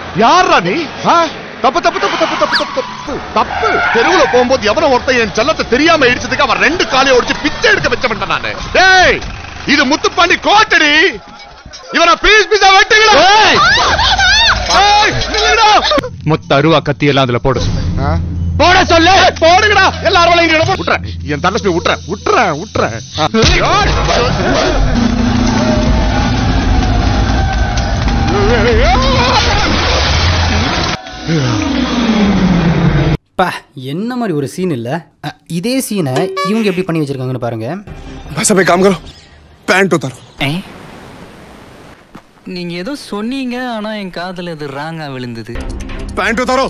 யாரா நீ ஆ? தப்பு தப்பு தப்பு தப்பு தப்பு தப்பு தப்பு தப்பு தெருவுல போகும்போது எவனோ ஒருத்தன் என் செல்லத்தை தெரியாம இடிச்சதுக்கு அவன் ரெண்டு காலையை ஒடிச்சு பிச்சை எடுக்க வச்சவன் நானு டேய் இது முத்துப்பாண்டி கோட்டடி இவனை பீஸ் பீஸா வெட்டுங்களா மொத்த அருவா கத்தி எல்லாம் அதுல போட சொல்லு போட சொல்லு போடுங்கடா எல்லாரும் இங்க இடம் விட்டுறேன் என் தங்கச்சி விட்டுறேன் விட்டுறேன் விட்டுறேன் பா என்ன மாதிரி ஒரு சீன் இல்லை இதே சீனை இவங்க எப்படி பண்ணி வச்சிருக்காங்கன்னு பாருங்க बस अब एक काम करो पैंट उतारो நீங்க ஏதோ சொன்னீங்க ஆனா என் காதுல இது ராங்கா விழுந்தது पैंट उतारो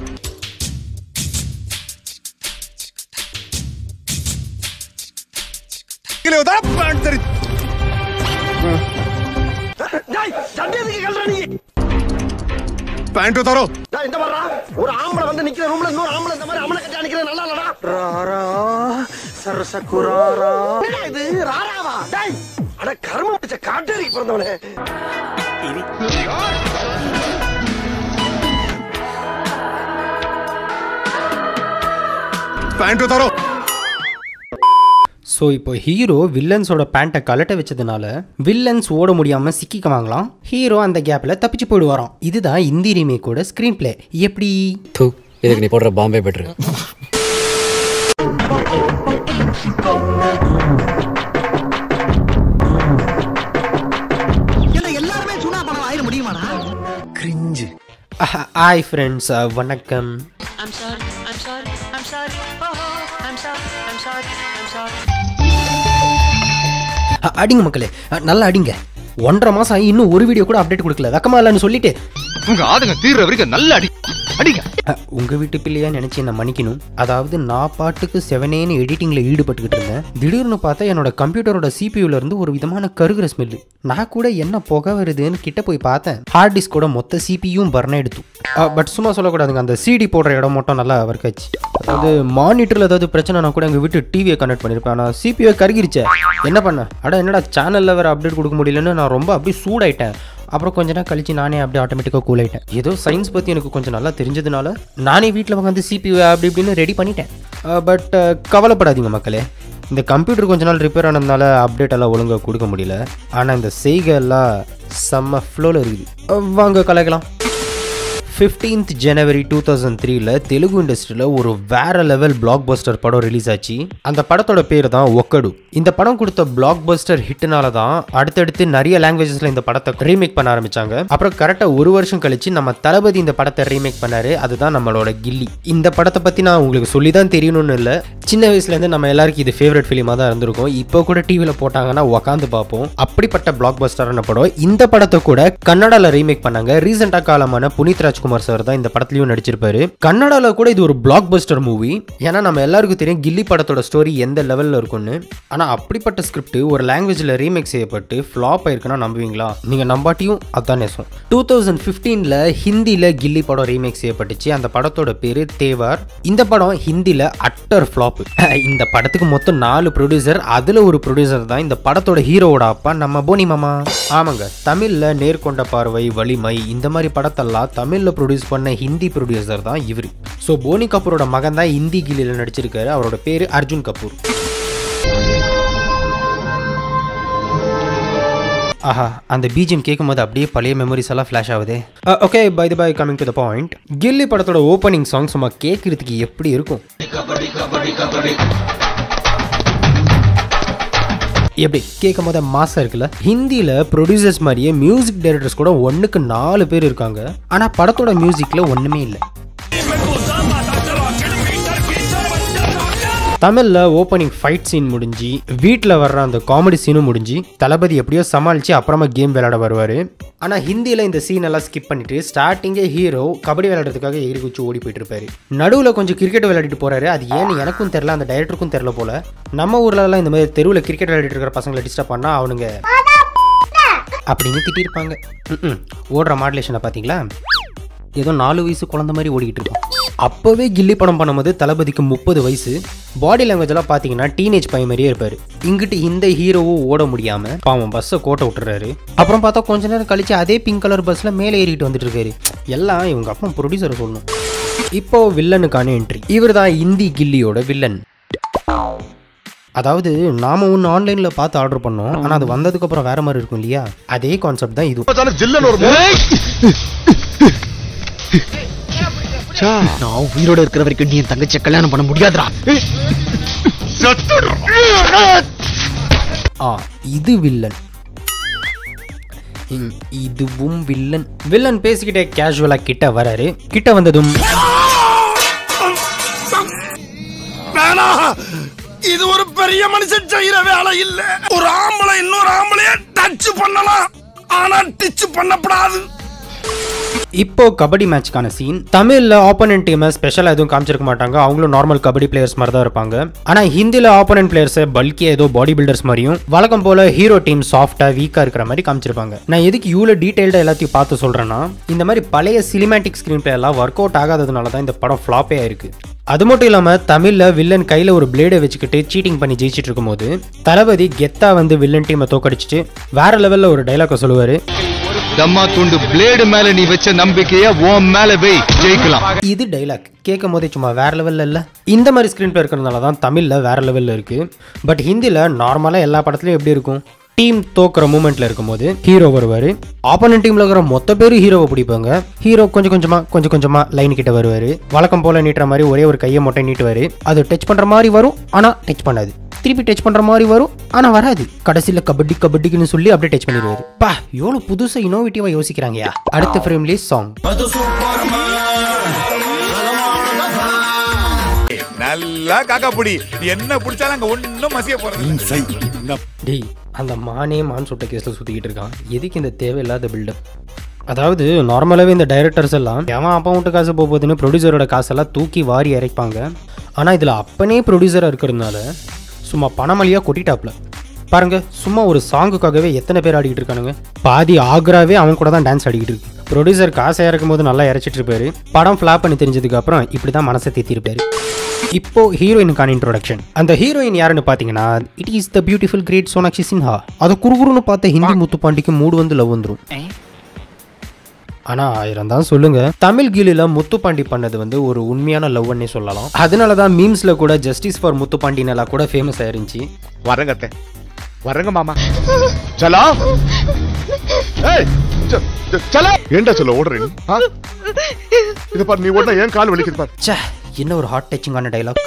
के लिए उतारा पैंट तेरी पैंट उतारो இந்த மாதிரிடா ஒரு ஆம்பளை வந்து நிக்கிற ரூம்ல இன்னொரு ஆம்பளை இந்த மாதிரி அமல கட்டி நிக்கிற நல்லா இல்லடா ராரா சரச குராரா என்னடா இது ராராவா டேய் அட கர்ம பிடிச்ச காட்டேரிக்கு பிறந்தவனே पैंट उतारो ஸோ இப்போ ஹீரோ வில்லன்ஸோட பேண்ட்டை கலட்ட வச்சதுனால வில்லன்ஸ் ஓட முடியாமல் சிக்கிக்குவாங்களாம் ஹீரோ அந்த கேப்பில் தப்பிச்சு போயிடுவாராம் இதுதான் இந்தி ரீமேக்கோட ஸ்க்ரீன் பிளே எப்படி தூ இதுக்கு நீ போடுற பாம்பே பெட்ரு எல்லாருமே சுனா படம் ஆயிட முடியுமாடா ஹாய் ஃப்ரெண்ட்ஸ் வணக்கம் I'm sorry, I'm sorry, I'm sorry, oh, I'm sorry, I'm sorry, I'm sorry. அ- அடிங்க மக்களே அ, நல்லா அடிங்க ஒன்றரை மாதம் ஆகி இன்னும் ஒரு வீடியோ கூட அப்டேட் கொடுக்கல வெக்கமா இல்லைன்னு சொல்லிட்டு உங்க ஆதுங்க தீர்ற வரைக்கும் நல்ல அடி அடிங்க அ, உங்க வீட்டு பிள்ளையா நினைச்சு என்ன மன்னிக்கணும் அதாவது நான் பாட்டுக்கு செவனேன்னு எடிட்டிங்ல ஈடுபட்டுக்கிட்டு இருந்தேன் திடீர்னு பார்த்தா என்னோட கம்ப்யூட்டரோட சிபியூல இருந்து ஒரு விதமான கருகிற ஸ்மெல்லு நான் கூட என்ன புகை வருதுன்னு கிட்ட போய் பார்த்தேன் ஹார்ட் டிஸ்கோட மொத்த சிபியும் பர்ன் எடுத்து பட் சும்மா சொல்லக்கூடாதுங்க அந்த சிடி போடுற இடம் மட்டும் நல்லா வர்க்காச்சு அதாவது மானிட்டரில் ஏதாவது பிரச்சனைனா கூட எங்கள் வீட்டு டிவியை கனெக்ட் பண்ணியிருப்பேன் ஆனால் சிபிஐ கருகிருச்சே என்ன பண்ண அட என்னடா சேனலில் வேறு அப்டேட் கொடுக்க முடியலன்னு நான் ரொம்ப அப்படியே சூடாயிட்டேன் அப்புறம் கொஞ்ச நேரம் கழிச்சு நானே அப்படியே ஆட்டோமேட்டிக்காக கூல் ஆயிட்டேன் ஏதோ சயின்ஸ் பற்றி எனக்கு கொஞ்சம் நல்லா தெரிஞ்சதுனால நானே வீட்டில் உட்காந்து சிபியூ அப்படி இப்படின்னு ரெடி பண்ணிட்டேன் பட் கவலைப்படாதீங்க மக்களே இந்த கம்ப்யூட்டர் கொஞ்ச நாள் ரிப்பேர் ஆனதுனால அப்டேட் எல்லாம் ஒழுங்காக கொடுக்க முடியல ஆனால் இந்த செய்கை எல்லாம் செம்ம ஃப்ளோவில் இருக்குது அஹ் வாங்க கலைக்கலாம் ஃபிஃப்டீன்த் ஜனவரி டூ தௌசண்ட் த்ரீல தெலுங்கு இண்டஸ்ட்ரியில் ஒரு வேற லெவல் பிளாக் பஸ்டர் படம் ரிலீஸ் ஆச்சு அந்த படத்தோட பேர் தான் ஒக்கடு இந்த படம் கொடுத்த பிளாக் பஸ்டர் ஹிட்னால தான் அடுத்தடுத்து நிறைய லாங்குவேஜஸ்ல இந்த படத்தை ரீமேக் பண்ண ஆரம்பிச்சாங்க அப்புறம் கரெக்டாக ஒரு வருஷம் கழிச்சு நம்ம தளபதி இந்த படத்தை ரீமேக் பண்ணாரு அதுதான் நம்மளோட கில்லி இந்த படத்தை பற்றி நான் உங்களுக்கு சொல்லி தான் தெரியணும்னு இல்லை சின்ன வயசுலேருந்து நம்ம எல்லாருக்கும் இது ஃபேவரட் ஃபிலிமாக தான் இருந்திருக்கும் இப்போ கூட டிவியில் போட்டாங்கன்னா உக்காந்து பார்ப்போம் அப்படிப்பட்ட பிளாக் பஸ்டரான படம் இந்த படத்தை கூட கன்னடால ரீமேக் பண்ணாங்க ரீசெண்டாக காலமான புனித் ராஜ்குமார் சார் தான் இந்த படத்துலயும் நடிச்சிருப்பாரு கன்னடால கூட இது ஒரு பிளாக் பஸ்டர் மூவி ஏன்னா நம்ம எல்லாருக்கும் தெரியும் கில்லி படத்தோட ஸ்டோரி எந்த லெவலில் இருக்கும்னு ஆனால் அப்படிப்பட்ட ஸ்கிரிப்ட் ஒரு லாங்குவேஜில் ரீமேக் செய்யப்பட்டு ஃப்ளாப் ஆயிருக்குன்னா நம்புவீங்களா நீங்கள் நம்பாட்டியும் அதான் நேசம் டூ தௌசண்ட் ஃபிஃப்டீனில் ஹிந்தியில் கில்லி படம் ரீமேக் செய்யப்பட்டுச்சு அந்த படத்தோட பேரு தேவார் இந்த படம் ஹிந்தியில் அட்டர் ஃப்ளாப் இந்த படத்துக்கு மொத்தம் நாலு ப்ரொடியூசர் அதில் ஒரு ப்ரொடியூசர் தான் இந்த படத்தோட ஹீரோவோட அப்பா நம்ம போனி மாமா ஆமாங்க தமிழில் நேர்கொண்ட பார்வை வலிமை இந்த மாதிரி படத்தெல்லாம் தமிழில் ப்ரொடியூஸ் பண்ண ஹிந்தி ப்ரொடியூசர் தான் இவர் ஸோ போனி கபூரோட மகன் தான் ஹிந்தி கில்லியில் நடிச்சிருக்காரு அவரோட பேர் அர்ஜுன் கபூர் ஆஹா அந்த பிஜிஎம் கேட்கும்போது அப்படியே பழைய மெமரிஸ் எல்லாம் ஃப்ளாஷ் ஆகுதே okay by the by coming to the point Ghilli படத்தோட ஓப்பனிங் சாங் சும்மா கேட்கறதுக்கு எப்படி இருக்கும் எப்படி கேட்கும் போது மாசம் இருக்குல்ல ஹிந்தியில் ப்ரொடியூசர்ஸ் மாதிரியே மியூசிக் டைரக்டர்ஸ் கூட ஒன்றுக்கு நாலு பேர் இருக்காங்க ஆனால் படத்தோட மியூசிக்கில் ஒன்றுமே இல்லை தமிழில் ஓப்பனிங் ஃபைட் சீன் முடிஞ்சு வீட்டில் வர்ற அந்த காமெடி சீனும் முடிஞ்சு தளபதி எப்படியோ சமாளித்து அப்புறமா கேம் விளையாட வருவார் ஆனால் ஹிந்தியில் இந்த சீன் எல்லாம் ஸ்கிப் பண்ணிட்டு ஸ்டார்டிங்கே ஹீரோ கபடி விளையாடுறதுக்காக ஏறி குச்சி ஓடி போயிட்டு இருப்பாரு நடுவில் கொஞ்சம் கிரிக்கெட் விளையாடிட்டு போறாரு அது ஏன்னு எனக்கும் தெரில அந்த டைரக்டருக்கும் தெரில போல நம்ம ஊர்லலாம் இந்த மாதிரி தெருவில் கிரிக்கெட் விளையாடிட்டு இருக்கிற பசங்களை டிஸ்டர்ப் பண்ணால் அவனுங்க அப்படின்னு திட்டிருப்பாங்க ம்ம். ஓடுற மாடுலேஷனை பார்த்தீங்களா ஏதோ நாலு வயசு குழந்தை மாதிரி ஓடிக்கிட்டு இருக்கோம் அப்போவே கில்லி படம் பண்ணும்போது தளபதிக்கு முப்பது வயசு பாடி லாங்குவேஜ் எல்லாம் பார்த்தீங்கன்னா டீனேஜ் பையன் மாதிரியே இருப்பார் இங்கிட்டு இந்த ஹீரோவும் ஓட முடியாம பாவம் பஸ்ஸை கோட்டை விட்டுறாரு அப்புறம் பார்த்தா கொஞ்ச நேரம் கழிச்சு அதே பிங்க் கலர் பஸ்ல மேலே ஏறிட்டு வந்துட்டு இருக்காரு எல்லாம் இவங்க அப்பா ப்ரொடியூசரை சொல்லணும் இப்போ வில்லனுக்கான என்ட்ரி இவர் தான் இந்தி கில்லியோட வில்லன் அதாவது நாம ஒன்று ஆன்லைனில் பார்த்து ஆர்டர் பண்ணோம் ஆனால் அது வந்ததுக்கு அப்புறம் வேற மாதிரி இருக்கும் இல்லையா அதே கான்செப்ட் தான் இது தானே ஜில்லுன்னு ஒரு மூ- நான் உயிரோட இருக்கிற வரைக்கும் நீ என் தங்கச்சியை கல்யாணம் பண்ண முடியாதுடா செத்துடுறோம். ஆ இது வில்லன் ம், இதுவும் வில்லன் வில்லன் பேசிக்கிட்டே கேஷுவலா கிட்ட வராரு கிட்ட வந்ததும் வேணா இது ஒரு பெரிய மனுஷன் செய்யற வேலை இல்ல ஒரு ஆம்பளை இன்னொரு ஆம்பளைய டச் பண்ணலாம் ஆனா டிச் பண்ணப்படாது இப்போ கபடி மேட்ச்க்கான சீன் தமிழ்ல ஆப்போனன்ட் டீமை ஸ்பெஷலாக எதுவும் காமிச்சிருக்க மாட்டாங்க அவங்களும் நார்மல் கபடி பிளேயர்ஸ் மாதிரி தான் இருப்பாங்க ஆனா ஹிந்தில ஆப்போனன்ட் பிளேயர்ஸை பல்கியா ஏதோ பாடி பில்டர்ஸ் மாதிரியும் வழக்கம் போல ஹீரோ டீம் சாஃப்டா வீக்கா இருக்கிற மாதிரி காமிச்சிருப்பாங்க நான் எதுக்கு இவ்வளோ டீடைல்டா எல்லாத்தையும் பார்த்து சொல்றேன்னா இந்த மாதிரி பழைய சினிமேட்டிக் ஸ்கிரீன் பிளே எல்லாம் ஒர்க் அவுட் ஆகாததுனால தான் இந்த படம் ஃப்ளாப்பே ஆயிருக்கு அது மட்டும் இல்லாம தமிழ்ல வில்லன் கையில ஒரு பிளேடை வச்சுக்கிட்டு சீட்டிங் பண்ணி ஜெயிச்சிட்டு இருக்கும்போது தளபதி கெத்தா வந்து வில்லன் டீமை தோக்கடிச்சிட்டு வேற லெவல்ல ஒரு டைலாக சொல்லுவாரு தம்மா துண்டு பிளேடு மேல நீ வச்ச நம்பிக்கைய உன் மேல வை ஜெயிக்கலாம் இது டைலாக் கேட்கும் போதே சும்மா வேற லெவல்ல இல்ல இந்த மாதிரி ஸ்க்ரீன் பிளே இருக்கிறதுனால தான் தமிழ்ல வேற லெவல்ல இருக்கு பட் ஹிந்தில நார்மலா எல்லா படத்துலயும் எப்படி இருக்கும் டீம் தோக்குற மூமெண்ட்ல இருக்கும்போது ஹீரோ வருவாரு ஆப்போனன்ட் டீம்ல இருக்கிற மொத்த பேரும் ஹீரோவை பிடிப்பாங்க ஹீரோ கொஞ்சம் கொஞ்சமா கொஞ்சம் கொஞ்சமா லைன் கிட்ட வருவாரு வழக்கம் போல நீட்டுற மாதிரி ஒரே ஒரு கையை மட்டும் நீட்டுவாரு அது டச் பண்ற மாதிரி வரும் ஆனா டச் பண்ணாது திருப்பி டச் பண்ற மாதிரி வரும் ஆனா வராது கடைசியில கபடி கபடிக்குன்னு சொல்லி அப்படியே டச் பண்ணிடுவாரு பா எவ்வளவு புதுசா இனோவேட்டிவா யோசிக்கிறாங்கயா அடுத்த ஃப்ரேம்லயே சாங் நல்லா காக்கா புடி என்ன பிடிச்சாலும் அங்க ஒண்ணும் மசிய போறது டேய் அந்த மானே மான் சுட்ட கேஸில் சுற்றிக்கிட்டு இருக்கான் எதுக்கு இந்த தேவையில்லாத பில்டப் அதாவது நார்மலாகவே இந்த டைரக்டர்ஸ் எல்லாம் எவன் அப்பா விட்டு காசு போக போகுதுன்னு ப்ரொடியூசரோட காசெல்லாம் தூக்கி வாரி இறைப்பாங்க ஆனால் இதில் அப்பனே ப்ரொடியூசராக இருக்கிறதுனால சும்மா பணமளியாக கொட்டிட்டாப்ல பாருங்க சும்மா ஒரு சாங்குக்காகவே எத்தனை பேர் ஆடிக்கிட்டு இருக்கானுங்க பாதி ஆக்ராவே அவன் கூட தான் டான்ஸ் ஆடிக்கிட்டு இருக்கு ப்ரொடியூசர் காசை இறக்கும் போது நல்லா இறைச்சிட்டு இருப்பாரு படம் ஃப்ளாப் பண்ணி தெரிஞ்சதுக்கு அப்புறம் இப்படி தான் மனசை தேத்திருப்பாரு இப்போ ஹீரோயினுக்கான இன்ட்ரோடக்ஷன் அந்த ஹீரோயின் யாருன்னு பார்த்தீங்கன்னா it is the beautiful great Sonakshi Sinha அதை குறுகுறுன்னு பார்த்த ஹிந்தி முத்துப்பாண்டிக்கு மூடு வந்து லவ் வந்துடும் ஆனா ஆயிரம் தான் சொல்லுங்க தமிழ் கீழில முத்துப்பாண்டி பண்ணது வந்து ஒரு உண்மையான லவ்னே சொல்லலாம் அதனால தான் மீம்ஸ்ல கூட ஜஸ்டிஸ் ஃபார் முத்துப்பாண்டினெல்லாம் கூட ஃபேமஸ் ஆயிருந்துச்சு வரங்க அத்தை. வரங்க மாமா சலா ஏய் ச- ச- சலா ஏன்டா சொல்ல ஓடுறீங்க ஆ? இது பாரு நீ ஓடுனா ஏன் கால் வலிக்குது பாரு ச்சே என்ன ஒரு ஹார்ட் டச்சிங்கான டைலாக்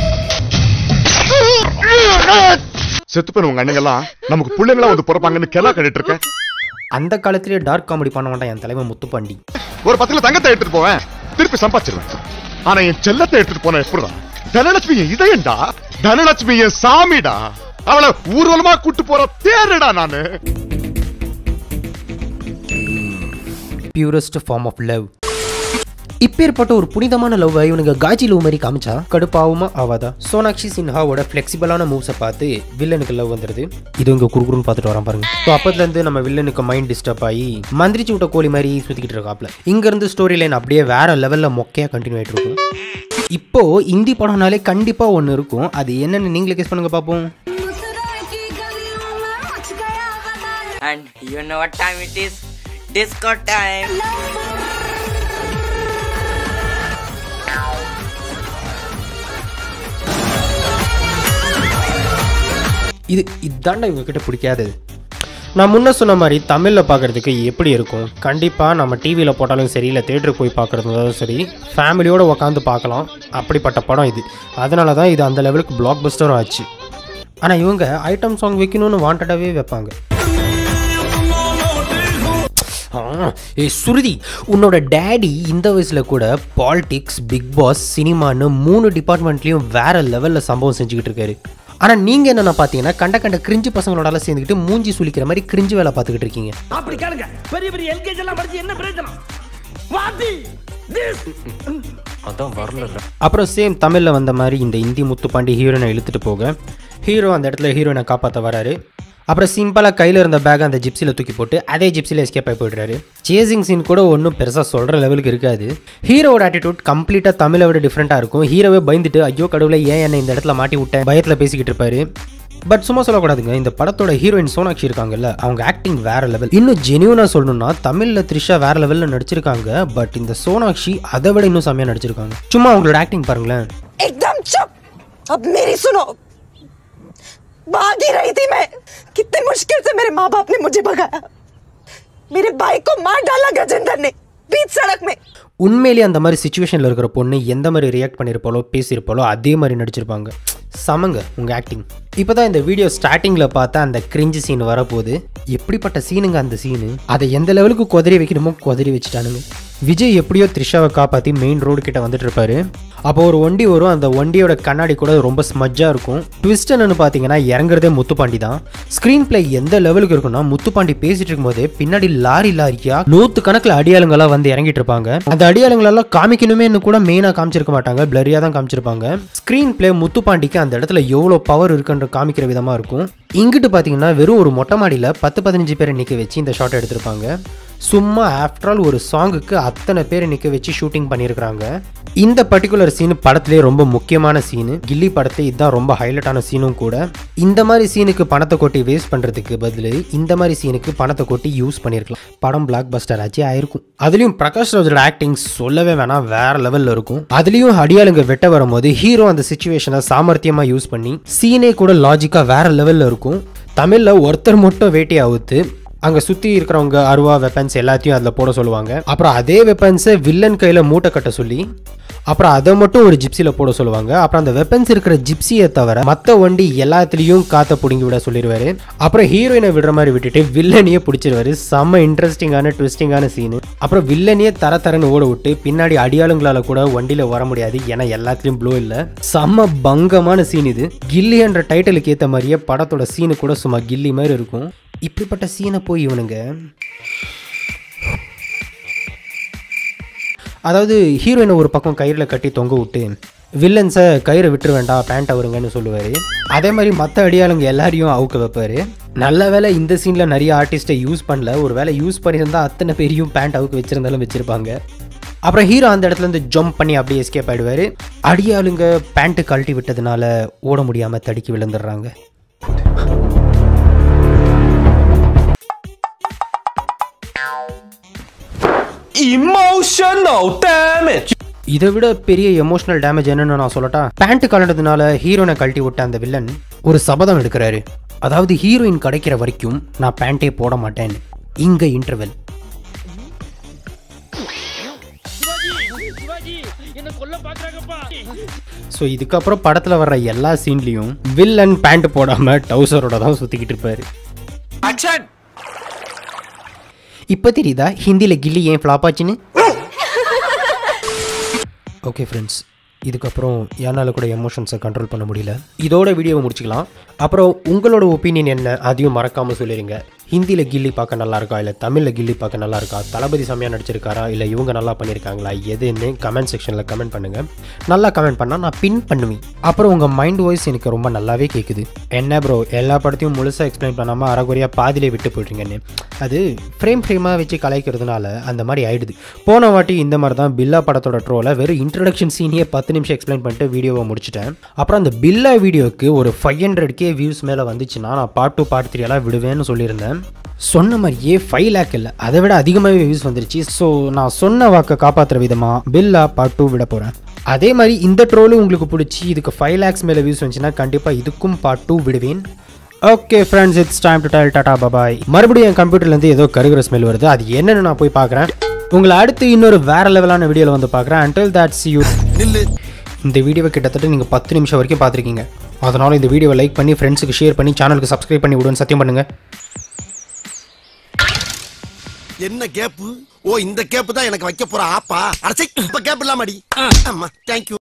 செத்து போன உங்க அண்ணங்கெல்லாம் நமக்கு பிள்ளைங்களா வந்து பிறப்பாங்கன்னு கெலா கட்டிட்டு இருக்கேன் அந்த காலத்திலேயே டார்க் காமெடி பண்ண வேண்டாம் என் தலைவன் முத்துப்பாண்டி ஒரு பத்துல தங்கத்தை எடுத்துட்டு போவேன் திருப்பி சம்பாதிச்சிருவேன் ஆனா என் செல்லத்தை எடுத்துட்டு போன எப்படிடா தனலட்சுமி என் இதயம்டா தனலட்சுமி என் சாமிடா அவளை ஊர்வலமா கூட்டு போற தேருடா நானு பியூரஸ்ட் ஃபார்ம் ஆஃப் லவ் இப்பேற்பட்ட ஒரு புனிதமான லவ் இவனுங்க காஜி லவ் மாதிரி காமிச்சா கடுப்பாவுமா ஆவாதா சோனாக்ஷி சின்ஹாவோட ஃபிளெக்சிபிளான மூவ்ஸை பார்த்து வில்லனுக்கு லவ் வந்துருது இது இங்க குறுகுறுன்னு பார்த்துட்டு வரான் பாருங்க ஸோ அப்பத்துல இருந்து நம்ம வில்லனுக்கு மைண்ட் டிஸ்டர்ப் ஆகி மந்திரிச்சு விட்ட கோழி மாதிரி சுத்திக்கிட்டு இருக்காப்ல இங்க இருந்து ஸ்டோரி லைன் அப்படியே வேற லெவல்ல மொக்கையா கண்டினியூ ஆயிட்டு இருக்கும் இப்போ இந்தி படம்னாலே கண்டிப்பா ஒன்று இருக்கும் அது என்னன்னு நீங்களே கெஸ் பண்ணுங்க பார்ப்போம் And you know what time it is? Disco time! இது இதாண்டா இவங்ககிட்ட பிடிக்காதது நான் முன்ன சொன்ன மாதிரி தமிழில் பார்க்குறதுக்கு எப்படி இருக்கும் கண்டிப்பாக நம்ம டிவியில் போட்டாலும் சரி இல்லை தேட்டருக்கு போய் பார்க்குறதுனாலும் சரி ஃபேமிலியோடு உட்காந்து பார்க்கலாம் அப்படிப்பட்ட படம் இது அதனால தான் இது அந்த லெவலுக்கு பிளாக் பஸ்டரும் ஆச்சு ஆனால் இவங்க ஐட்டம் சாங் வைக்கணும்னு வாண்டடாகவே வைப்பாங்க ஆ, ஏய் சுருதி உன்னோட டேடி இந்த வயசில் கூட பாலிடிக்ஸ் பிக் பாஸ் சினிமான்னு மூணு டிபார்ட்மெண்ட்லேயும் வேற லெவலில் சம்பவம் செஞ்சுக்கிட்டு இருக்காரு ஆனால் நீங்கள் என்னென்ன பார்த்தீங்கன்னா கண்ட கண்ட கிரிஞ்சு பசங்களோட சேர்ந்துக்கிட்டு மூஞ்சி சுளிக்கிற மாதிரி கிரிஞ்சு வேலை பார்த்துக்கிட்டு இருக்கீங்க அப்படி கேளுங்க பெரிய பெரிய எல்கேஜி எல்லாம் படிச்சு என்ன பிரயோஜனம் வாத்தி this அப்புறம் சேம் தமிழில் வந்த மாதிரி இந்த இந்தி முத்துப்பாண்டி ஹீரோயினை இழுத்துட்டு போக ஹீரோ அந்த இடத்துல ஹீரோயினை காப்பாற்ற வராரு அப்புறம் சிம்பிளாக கையில் இருந்த பேக் அந்த ஜிப்ஸியில் தூக்கி போட்டு அதே ஜிப்ஸியில் எஸ்கேப் ஆகி போயிடுறாரு சேசிங் சீன் கூட ஒன்றும் பெருசாக சொல்கிற லெவலுக்கு இருக்காது ஹீரோவோட ஆட்டிடியூட் கம்ப்ளீட்டாக தமிழை விட டிஃப்ரெண்ட்டாக இருக்கும் ஹீரோவே பயந்துட்டு ஐயோ கடவுளை ஏன் என்னை இந்த இடத்துல மாட்டி விட்டேன் பயத்தில் பேசிக்கிட்டு இருப்பாரு பட் சும்மா சொல்லக்கூடாதுங்க இந்த படத்தோட ஹீரோயின் சோனாக்ஷி இருக்காங்கல்ல அவங்க ஆக்டிங் வேற லெவல் இன்னும் ஜெனியூனா சொல்லணும்னா தமிழ்ல த்ரிஷா வேற லெவல்ல நடிச்சிருக்காங்க பட் இந்த சோனாக்ஷி அதை விட இன்னும் செம்மையா நடிச்சிருக்காங்க சும்மா அவங்களோட ஆக்டிங் பாருங்களேன் एकदम चुप अब मेरी सुनो भाग ही रही थी मैं कितनी मुश्किल से मेरे माँ बाप ने मुझे भगाया मेरे भाई को मार डाला गजेंद्र ने बीच सड़क में உண்மையிலேயே அந்த மாதிரி சுச்சுவேஷனில் இருக்கிற பொண்ணு எந்த மாதிரி ரியாக்ட் பண்ணியிருப்பாலோ பேசியிருப்பாலோ அதே மாதிரி நடிச்சிருப்பாங்க சமங்க உங்கள் ஆக்டிங் இப்போ தான் இந்த வீடியோ ஸ்டார்டிங்கில் பார்த்தா அந்த கிரிஞ்சு சீன் வரப்போகுது எப்படிப்பட்ட சீனுங்க அந்த சீனு அதை எந்த லெவலுக்கு குதறி வைக்கணுமோ குதறி வச்சுட்டானுங்க விஜய் எப்படியோ த்ரிஷாவை காப்பாற்றி மெயின் ரோடு கிட்ட வந்துட்டு இருப்பாரு அப்போ ஒரு வண்டி வரும் அந்த வண்டியோட கண்ணாடி கூட ரொம்ப ஸ்மஜ்ஜாக இருக்கும் ட்விஸ்ட் என்னன்னு பார்த்தீங்கன்னா இறங்குறதே முத்துப்பாண்டி தான் ஸ்க்ரீன் பிளே எந்த லெவலுக்கு இருக்குன்னா முத்துப்பாண்டி பேசிட்டு இருக்கும்போதே பின்னாடி லாரி லாரியா நூற்று கணக்கில் அடியாளுங்களாம் வந்து இறங்கிட்டு இருப்பாங்க அந்த அடியாளுங்களெல்லாம் காமிக்கணுமேனு கூட மெயினாக காமிச்சிருக்க மாட்டாங்க பிளரியாக தான் காமிச்சிருப்பாங்க ஸ்க்ரீன் பிளே முத்துப்பாண்டிக்கு அந்த இடத்துல எவ்வளோ பவர் இருக்குன்ற காமிக்கிற விதமாக இருக்கும் இங்கிட்டு பார்த்தீங்கன்னா வெறும் ஒரு மொட்டை மாடியில் பத்து பதினஞ்சு பேரை நிற்க வச்சு இந்த ஷாட் எடுத்திருப்பாங்க சும்மா ஆஃப்டர் ஆல் ஒரு சாங்குக்கு அத்தனை பேரை நிற்க வச்சு ஷூட்டிங் பண்ணியிருக்கிறாங்க இந்த பர்டிகுலர் சீன் படத்திலே ரொம்ப முக்கியமான சீனு கில்லி படத்தை இதுதான் ரொம்ப ஹைலைட்டான சீனும் கூட இந்த மாதிரி சீனுக்கு பணத்தை கொட்டி வேஸ்ட் பண்ணுறதுக்கு பதில் இந்த மாதிரி சீனுக்கு பணத்தை கொட்டி யூஸ் பண்ணியிருக்கலாம் படம் பிளாக் பஸ்டர் ஆச்சு ஆயிருக்கும் அதுலேயும் பிரகாஷ் ராஜோட ஆக்டிங் சொல்லவே வேணாம் வேற லெவலில் இருக்கும் அதுலேயும் அடியாளுங்க வெட்ட வரும்போது ஹீரோ அந்த சுச்சுவேஷனை சாமர்த்தியமாக யூஸ் பண்ணி சீனே கூட லாஜிக்காக வேற லெவலில் இருக்கும் தமிழில் ஒருத்தர் மட்டும் வேட்டி அவுத்து அங்கே சுற்றி இருக்கிறவங்க அருவா வெப்பன்ஸ் எல்லாத்தையும் அதில் போட சொல்லுவாங்க அப்புறம் அதே வெப்பன்ஸை வில்லன் கையில் மூட்டை கட்ட சொல்லி அப்புறம் அதை மட்டும் ஒரு ஜிப்சியில் போட சொல்லுவாங்க அப்புறம் அந்த வெப்பன்ஸ் இருக்கிற ஜிப்சியை தவிர மற்ற வண்டி எல்லாத்துலேயும் காற்றை பிடுங்கி விட சொல்லிடுவாரு அப்புறம் ஹீரோயினை விடுற மாதிரி விட்டுட்டு வில்லனையே பிடிச்சிருவாரு செம்ம இன்ட்ரெஸ்டிங்கான ட்விஸ்டிங்கான சீனு அப்புறம் வில்லனையே தர தரன்னு ஓட விட்டு பின்னாடி அடியாளுங்களால கூட வண்டியில் வர முடியாது ஏன்னா எல்லாத்துலேயும் ப்ளோ இல்லை செம்ம பங்கமான சீன் இது கில்லி என்ற டைட்டிலுக்கு ஏற்ற மாதிரியே படத்தோட சீனு கூட சும்மா கில்லி மாதிரி இருக்கும் இப்படிப்பட்ட சீனை போய் இவனுங்க அதாவது ஹீரோயினை ஒரு பக்கம் கயிறில் கட்டி தொங்க விட்டு வில்லன்ஸை கயிறை விட்டுரு வேண்டாம் பேண்ட் அவருங்கன்னு சொல்லுவார் அதே மாதிரி மற்ற அடியாளுங்க எல்லாரையும் அவுக்க வைப்பார் நல்ல வேளை இந்த சீனில் நிறைய ஆர்டிஸ்ட்டை யூஸ் பண்ணல ஒரு வேளை யூஸ் பண்ணியிருந்தா அத்தனை பேரையும் பேண்ட் அவுக்க வச்சிருந்தாலும் வச்சிருப்பாங்க அப்புறம் ஹீரோ அந்த இடத்துல இருந்து ஜம்ப் பண்ணி அப்படியே எஸ்கேப் ஆயிடுவாரு அடியாளுங்க பேண்ட்டு கழட்டி விட்டதுனால ஓட முடியாமல் தடுக்கி விழுந்துடுறாங்க Emotional damage. இதை விட பெரிய எமோஷனல் டேமேஜ் என்னன்னு நான் சொல்லட்டா பேண்ட் கலண்டதுனால ஹீரோனை கழட்டி விட்ட அந்த வில்லன் ஒரு சபதம் எடுக்கிறாரு அதாவது ஹீரோயின் கிடைக்கிற வரைக்கும் நான் பேண்ட்டே போட மாட்டேன் இங்க இன்டர்வெல் ஸோ இதுக்கப்புறம் படத்தில் வர்ற எல்லா சீன்லேயும் வில்லன் பேண்ட் போடாமல் டவுசரோட தான் சுற்றிக்கிட்டு இருப்பாரு ஆக்ஷன் இப்போ தெரியுதா ஹிந்தியில் கில்லி ஏன் ஃப்ளாப் ஆச்சுன்னு ஓகே ஃப்ரெண்ட்ஸ் இதுக்கப்புறம் என்னால் கூட எமோஷன்ஸை கண்ட்ரோல் பண்ண முடியல இதோட வீடியோவை முடிச்சுக்கலாம் அப்புறம் உங்களோட ஒப்பீனியன் என்ன அதையும் மறக்காமல் சொல்லிடுங்க ஹிந்தியில் கில்லி பார்க்க நல்லா இருக்கா இல்லை தமிழில் கில்லி பார்க்க நல்லா இருக்கா தளபதி செம்மையாக நடிச்சிருக்காரா இல்லை இவங்க நல்லா பண்ணியிருக்காங்களா எதுன்னு கமெண்ட் செக்ஷனில் கமெண்ட் பண்ணுங்கள் நல்லா கமெண்ட் பண்ணால் நான் பின் பண்ணுவேன் அப்புறம் உங்கள் மைண்ட் வாய்ஸ் எனக்கு ரொம்ப நல்லாவே கேட்குது என்ன ப்ரோ எல்லா படத்தையும் முழுசாக எக்ஸ்பிளைன் பண்ணாமல் அறகுறையாக பாதியிலே விட்டு போயிட்டீங்கன்னு அது ஃப்ரேம் ஃப்ரேமாக வச்சு கலாய்க்கிறதுனால அந்த மாதிரி ஆயிடுது போன வாட்டி இந்த மாதிரி தான் பில்லா படத்தோட ட்ரோலை வெறும் இன்ட்ரடக்ஷன் சீனியே பத்து நிமிஷம் எக்ஸ்பிளைன் பண்ணிட்டு வீடியோவை முடிச்சிட்டேன் அப்புறம் அந்த பில்லா வீடியோக்கு ஒரு ஃபைவ் ஹண்ட்ரட் கே வியூஸ் மேலே வந்துச்சுன்னா நான் பார்ட் டூ பார்ட் த்ரீ எல்லாம் விடுவேன்னு சொல்லியிருந்தேன் சொன்ன மாதிரியே ஃபைவ் லேக் இல்லை அதை விட அதிகமாகவே வியூஸ் வந்துருச்சு ஸோ நான் சொன்ன வாக்கை காப்பாற்றுற விதமாக பில்லா பார்ட் டூ விட போகிறேன் அதே மாதிரி இந்த ட்ரோலும் உங்களுக்கு பிடிச்சி இதுக்கு ஃபைவ் லேக்ஸ் மேலே வியூஸ் வந்துச்சுன்னா கண்டிப்பாக இதுக்கும் பார்ட் டூ விடுவேன் okay friends it's time to tell tata bye bye மறுபடியும் என் கம்ப்யூட்டர்லேருந்து ஏதோ கருகிற ஸ்மெல் வருது அது என்னன்னு நான் போய் பார்க்குறேன் உங்களை அடுத்து இன்னொரு வேற லெவலான வீடியோவில் வந்து பார்க்குறேன் அண்டில் தட்ஸ் யூ இந்த வீடியோவை கிட்டத்தட்ட நீங்கள் பத்து நிமிஷம் வரைக்கும் பார்த்துருக்கீங்க அதனால் இந்த வீடியோவை லைக் பண்ணி ஃப்ரெண்ட்ஸுக்கு ஷேர் பண்ணி சேனலுக்கு சப்ஸ்கிரைப் பண்ணி விடுன்னு சத்தியம் பண்ணுங்கள் என்ன கேப்பு ஓ இந்த கேப்பு தான் எனக்கு வைக்க போற ஆப்பா அடச்சை இப்ப கேப் இல்லாமடி ஆமா தேங்க்யூ